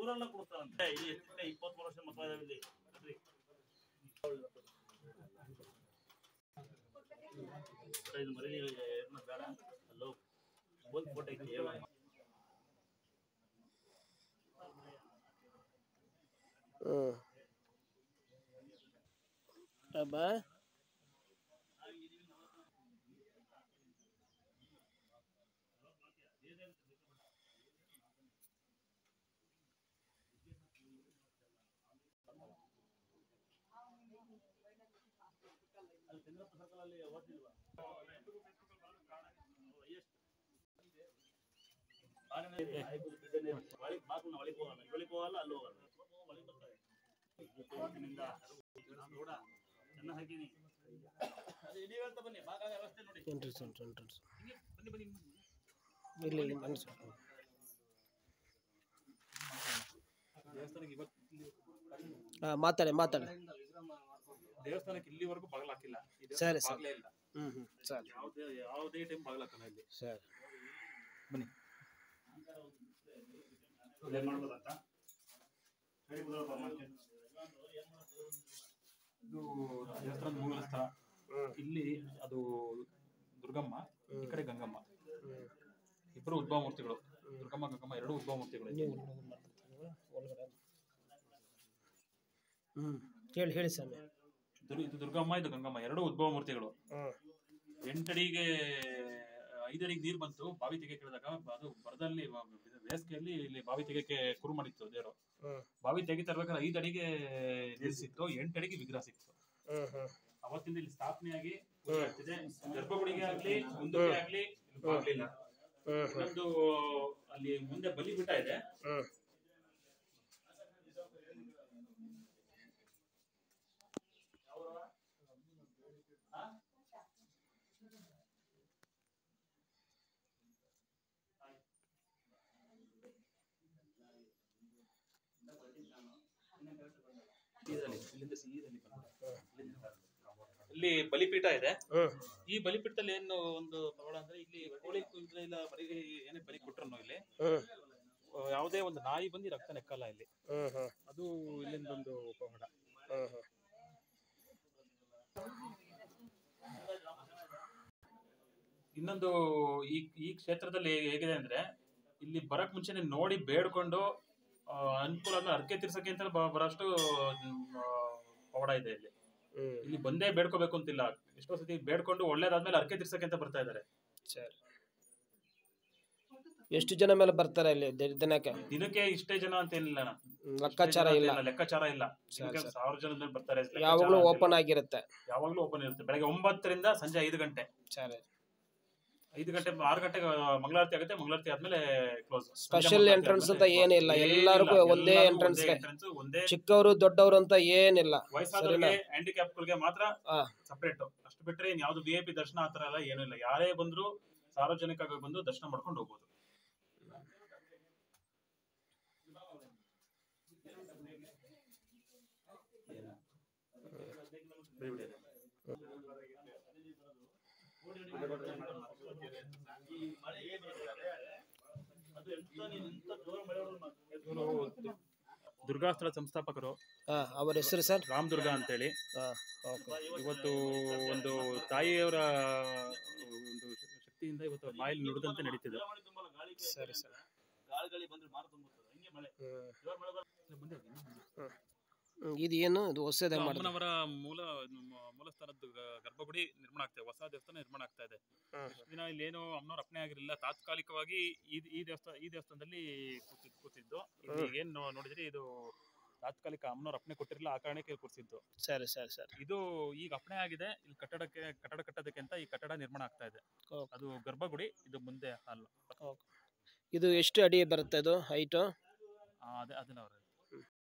ಇವರೆಲ್ಲ ಕೊಡ್ತಾರಂತೆ ಈ ಇಪ್ಪತ್ಮೂರು ವರ್ಷ ಮಕ್ಕಳ ಇದಾವೆ ಇಲ್ಲಿ ಕಟ್ರಿ. ಇದು ಮರಿ ಏನು ಬೇಡ ಅಲ್ಲೋ ಒಂದು ಫೋಟೋ ಐತಿ ಹೇಳು. ಹ್ಮ್ ಅಬ್ಬಾ ಅಲ್ಲಿ ಚಂದ್ರಪ್ಪ ಸರ್ಕಲ್ ಅಲ್ಲಿ ಓದ್ತಿಲ್ವಾ ಒಳಗೆ ಬಾಕ್ಲನ್ನ ಒಳಗೆ ಹೋಗಲ್ಲ ಒಳಗೆ ಹೋಗಲ್ಲ ಅಲ್ಲಿ ಹೋಗಲ್ಲ ಒಳಗೆ ಬರ್ತಾರೆ ಇವತ್ತಿನಿಂದ ನಾನು ನೋಡ ಚೆನ್ನಾಗಿ ಹಾಕಿನಿ ಅದು ನೀವು ಹೇಳ್ತಾ ಬನ್ನಿ ಬಾಗಾಗ ವ್ಯವಸ್ಥೆ ನೋಡಿ ಎಂಟ್ರೆನ್ಸ್ ಉಂಟು ಎಂಟ್ರೆನ್ಸ್ ಹಿಂಗೆ ಬನ್ನಿ ಬನ್ನಿ ಹಿಂಗೆ ಬನ್ನಿ. ಇಲ್ಲಿ ಇಲ್ಲಿ ಮನಸ್ಸು ದೇವಸ್ಥಾನಕ್ಕೆ ಇವತ್ತು ಇಲ್ಲಿ ಹಾಂ ಮಾತಾಡಿ ಮಾತಾಡಿ ದೇವಸ್ಥಾನಕ್ಕೆ ಇಲ್ಲಿವರೆಗೂ ಬಾಗಿಲು ಹಾಕಿಲ್ಲ ಈ ಸರಿ, ದೇವಸ್ಥಾನಕ್ಕೆ ಸರಿ. ಬಾಗಿಲೇ ಇಲ್ಲ ಹ್ಞೂ ಹ್ಞೂ ಸರಿ ಯಾವುದೇ ಯಾವುದೇ ಟೈಮ್ ಬಾಗಿಲು ಹಾಕಲ್ಲ ಇಲ್ಲಿ ಸರಿ ಬನ್ನಿ ಏನ್ ಮಾಡ್ಬೋದಂತ ಹೇಳಿ ಬಿಡೋಣ ಮಾಡ್ತೀನಿ. ಇದು ದೇವಸ್ಥಾನದ ಮೂಲ ಸ್ಥಳ ಇಲ್ಲಿ ಅದು ದುರ್ಗಮ್ಮ ಈ ಕಡೆ ಗಂಗಮ್ಮ ಇಬ್ಬರು ಉದ್ಭವ ಮೂರ್ತಿಗಳು ದುರ್ಗಮ್ಮ ಗಂಗಮ್ಮ ಎರಡು ಉದ್ಭವ ಮೂರ್ತಿಗಳು ಇಲ್ಲಿ. ಒಳಗಡೆ ಹ್ಞೂ ಹೇಳಿ ಹೇಳಿ ಸ್ವಾಮಿ ದುರ್- ಇದು ದುರ್ಗಮ್ಮ ಇದು ಗಂಗಮ್ಮ ಎರಡು ಉದ್ಭವ ಮೂರ್ತಿಗಳು ಹ್ಞೂ ಎಂಟಡಿಗೆ ಐದಡಿಗೆ ನೀರು ಬಂತು ಬಾವಿ ತೆಗೆ ಕೇಳಿದಾಗ ಅದು ಬರದಲ್ಲಿ ಬೇಸಿಗೆಯಲ್ಲಿ ಇಲ್ಲಿ ಬಾವಿ ತೆಗೆಕ್ಕೆ ಕುರು ಮಾಡಿತ್ತು ದೇವರು ಹ್ಞೂ ಬಾವಿ ತೆಗಿತಾ ಇರ್ಬೇಕಾದ್ರೆ ಐದು ಅಡಿಗೆ ನೀರು ಸಿಕ್ತು ಎಂಟು ಅಡಿಗೆ ವಿಗ್ರಹ ಸಿಕ್ತು ಹ್ಞೂ ಹ್ಞೂ ಅವತ್ತಿಂದ ಇಲ್ಲಿ ಸ್ಥಾಪನೆಯಾಗಿ ಪೂಜೆ ಆಗ್ತಿದೆ ಗರ್ಭಗುಡಿಗೆ ಆಗ್ಲಿ ಮುಂದಕ್ಕೆ ಆಗ್ಲಿ ಇಲ್ಲಿ ಬಾಗ್ಲಿಲ್ಲ ಹ್ಞೂ ಹ್ಞೂ ಇನ್ನೊಂದು ಅಲ್ಲಿ ಮುಂದೆ ಬಲಿ ಬಿಟ್ಟ ಇದೆ ಹ್ಞೂ ಸೀದಲ್ಲಿ, ಇಲ್ಲಿಂದ ಸೀದಲ್ಲಿ ಬಂದು. ಇಲ್ಲಿಂದ. ಇಲ್ಲಿ ಬಲಿಪೀಠ ಇದೆ ಹ್ಞೂ ಈ ಬಲಿಪೀಠದಲ್ಲಿ ಏನು ಒಂದು ಪವಾಡ ಅಂದ್ರೆ ಇಲ್ಲಿ ಕೋಳಿ ಕುಂದ್ರೆ ಇಲ್ಲ ಬರೀ ಏನೇ ಬಲಿ ಕೊಟ್ರು ಇಲ್ಲಿ ಹ್ಞೂ ಆ, ಯಾವುದೇ ಒಂದು ನಾಯಿ ಬಂದು ರಕ್ತ ನೆಕ್ಕಲ್ಲ ಇಲ್ಲಿ ಹ್ಞೂ ಹ್ಞೂ ಅದು ಇಲ್ಲಿಂದ ಒಂದು ಪವಾಡ ಹ್ಞೂ ಹ್ಞೂ ಇನ್ನೊಂದು ಈ ಈ ಕ್ಷೇತ್ರದಲ್ಲಿ ಹೇಗಿದೆ ಅಂದ್ರೆ ಇಲ್ಲಿ ಬರಕ್ ಮುಂಚೆನೆ ನೋಡಿ ಬೇಡ್ಕೊಂಡು ಆ, ಅನುಕೂಲ ಅಂದ್ರೆ ಅರ್ಕೆ ತೀರ್ಸಕ್ಕೆ ಅಂತ ಬ- ಬರೋಷ್ಟು ಮ್, ಆ, ಪವಾಡ ಇದೆ ಇಲ್ಲಿ ಹ್ಞೂ ಇಲ್ಲಿ ಬಂದೇ ಬೇಡ್ಕೋಬೇಕು ಅಂತಿಲ್ಲ ಎಷ್ಟೋ ಸತಿ ಬೇಡ್ಕೊಂಡು ಒಳ್ಳೇದಾದ್ಮೇಲೆ ಅರ್ಕೆ ತೀರ್ಸಕ್ಕೆ ಅಂತ ಬರ್ತಾ ಇದಾರೆ ಸರಿ ಎಷ್ಟು ಜನ ಮೇಲೆ ಬರ್ತಾರೆ ಇಲ್ಲಿ ದಿ- ದಿನಕ್ಕೆ ದಿನಕ್ಕೆ ಇಷ್ಟೇ ಜನ ಅಂತ ಏನಿಲ್ಲ ಅಣ್ಣ. ಹ್ಮ್, ಲೆಕ್ಕಾಚಾರ ಇಲ್ಲ ಲೆಕ್ಕಾಚಾರ ಇಲ್ಲ ದಿನಕ್ಕೆ ಸರಿ. ಸಾವಿರ ಜನದ ಮೇಲೆ ಬರ್ತಾರೆ ಲೆಕ್ಕಾಚಾರ ಯಾವಾಗಲೂ ಅಂತಿಲ್ಲ. ಓಪನ್ ಆಗಿರುತ್ತೆ ಯಾವಾಗ್ಲೂ ಓಪನ್ ಇರುತ್ತೆ ಬೆಳಗ್ಗೆ ಒಂಬತ್ತರಿಂದ ಸಂಜೆ ಐದು ಗಂಟೆ ಸರಿ ಐದು ಗಂಟೆ ಆರು ಗಂಟೆಗೆ ಮಂಗಳಾರತಿ ಆಗುತ್ತೆ ಮಂಗಳಾರತಿ ಆದ್ಮೇಲೆ ಕ್ಲೋಸ್ ಸ್ಪೆಷಲ್ ಎಂಟ್ರೆನ್ಸ್ ಅಂತ ಏನಿಲ್ಲ ಎಲ್ಲರಿಗೂ ಒಂದೇ ಎಂಟ್ರೆನ್ಸ್ ಒಂದೇ ಚಿಕ್ಕವರು ದೊಡ್ಡವರು ಅಂತ ಏನಿಲ್ಲ ವಯಸ್ಸಾದವರಿಗೆ ಹ್ಯಾಂಡಿಕ್ಯಾಪ್ಗಳಿಗೆ ಮಾತ್ರ ಹಾ. ಸಪರೇಟ್ ಅಷ್ಟು ಬಿಟ್ರೆ ಇನ್ ಯಾವ್ದು ವಿ ಐ ಪಿ ದರ್ಶನ ಆತರ ಎಲ್ಲ ಏನೂ ಇಲ್ಲ ಯಾರೇ ಬಂದ್ರು ಸಾರ್ವಜನಿಕ ಬಂದು ದರ್ಶನ ಮಾಡ್ಕೊಂಡು ಹೋಗ್ಬೋದು ಈ ಮಳೆ ಏನಿದೆ ಅದು ಎಂತ ನೀನು ಎಂತ ಜೋರು ಮಳೆ ಹೊಡೆದ್ರು ಇವ್ರು ದುರ್ಗಾಸ್ಥಳ ಸಂಸ್ಥಾಪಕರು ಹಾ ಅವ್ರ ಹೆಸರು ಸರ್ ರಾಮ್ ದುರ್ಗಾ ಅಂತೇಳಿ ಹಾ ಓಕೆ ಇವತ್ತು ಒಂದು ತಾಯಿಯವರ ಒಂದು ಶಕ್ತಿಯಿಂದ ಇವತ್ತು ಬಾಯಲ್ಲಿ ನುಡಿದಂತೆ ನಡೀತಿದೆ ಮಳೆ ತುಂಬಲ್ಲ ಗಾಳಿ ಸರಿ ಸರ್ ಗಾಳಿ ಗಾಳಿ ಬಂದ್ರೆ ಮಾರ ತುಂಬುತ್ತದೆ ಹಂಗೆ ಮಳೆ ಹ್ಮ್ ಜೋರು ಮಳೆ ಬಂದ್ರೆ ಹ್ಮ್, ಇದು ಏನು ಇದು ಹೊಸದೇ ಮಾಡಿದ್ರು ಅಮ್ಮನವರ ಮೂಲ ಮ- ಮೂಲಸ್ಥಾನದ ಗ- ಗರ್ಭಗುಡಿ ನಿರ್ಮಾಣ ಆಗ್ತಾ ಇದೆ ಹೊಸ ದೇವಸ್ಥಾನ ನಿರ್ಮಾಣ ಆಗ್ತಾ ಇದೆ ಇಷ್ಟು ದಿನ ಇಲ್ಲಿ ಏನು ಅಮ್ಮನವ್ರ ಅಪ್ಪಣೆ ಆಗಿರಲಿಲ್ಲ ತಾತ್ಕಾಲಿಕವಾಗಿ ಈ ಈ ದೇವಸ್ಥಾನ ಈ ದೇವಸ್ಥಾನದಲ್ಲಿ ಕೂತಿದ್ ಕೂತಿದ್ದು ಇಲ್ಲಿ ಏನ್ ನೋ- ನೋಡಿದ್ರಿ ಇದು ತಾತ್ಕಾಲಿಕ ಅಮ್ಮನವ್ರ ಅಪ್ಪಣೆ ಕೊಟ್ಟಿರಲಿಲ್ಲ ಆ ಕಾರಣಕ್ಕೆ ಇಲ್ಲಿ ಕೂರಿಸಿದ್ದು ಸರಿ ಸರಿ ಸರಿ ಇದು ಈಗ ಅಪ್ಪಣೆ ಆಗಿದೆ ಇಲ್ಲಿ ಕಟ್ಟಡಕ್ಕೆ ಕಟ್ಟಡ ಕಟ್ಟೋದಕ್ಕೆ ಅಂತ ಈ ಕಟ್ಟಡ ನಿರ್ಮಾಣ ಆಗ್ತಾ ಇದೆ Okay. ಅದು ಗರ್ಭಗುಡಿ ಇದು ಮುಂದೆ ಹಾಲ್ ಇದು ಎಷ್ಟು ಅಡಿ ಬರುತ್ತೆ ಇದು ಹೈಟು ಅದೇ ಅದನ್ನ ಅವ್ರು